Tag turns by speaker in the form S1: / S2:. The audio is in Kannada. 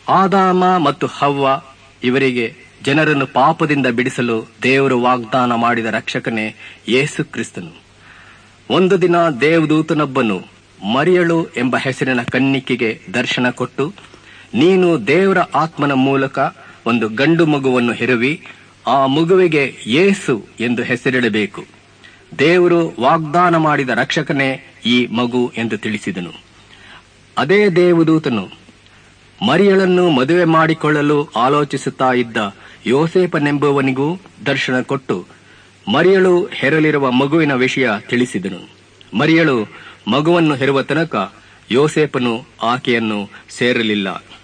S1: ಆದಾಮ ಮತ್ತು ಹವ್ವ ಇವರಿಗೆ ಜನರನ್ನು ಪಾಪದಿಂದ ಬಿಡಿಸಲು ದೇವರು ವಾಗ್ದಾನ ಮಾಡಿದ ರಕ್ಷಕನೇ ಯೇಸು ಕ್ರಿಸ್ತನು ಒಂದು ದಿನ ದೇವದೂತನೊಬ್ಬನು ಮರಿಯಳು ಎಂಬ ಹೆಸರಿನ ಕನ್ನಿಕೆಗೆ ದರ್ಶನ ಕೊಟ್ಟು ನೀನು ದೇವರ ಆತ್ಮನ ಮೂಲಕ ಒಂದು ಗಂಡು ಮಗುವನ್ನು ಹೆರುವಿ ಆ ಮಗುವಿಗೆ ಯೇಸು ಎಂದು ಹೆಸರಿಡಬೇಕು ದೇವರು ವಾಗ್ದಾನ ಮಾಡಿದ ರಕ್ಷಕನೇ ಈ ಮಗು ಎಂದು ತಿಳಿಸಿದನು ಅದೇ ದೇವದೂತನು ಮರಿಯಳನ್ನು ಮದುವೆ ಮಾಡಿಕೊಳ್ಳಲು ಆಲೋಚಿಸುತ್ತಾ ಇದ್ದ ಯೋಸೇಪನೆಂಬುವನಿಗೂ ದರ್ಶನ ಕೊಟ್ಟು ಮರಿಯಳು ಹೆರಲಿರುವ ಮಗುವಿನ ವಿಷಯ ತಿಳಿಸಿದನು ಮರಿಯಳು ಮಗುವನ್ನು ಹೆರುವ ತನಕ ಯೋಸೇಪನು ಆಕೆಯನ್ನು ಸೇರಲಿಲ್ಲ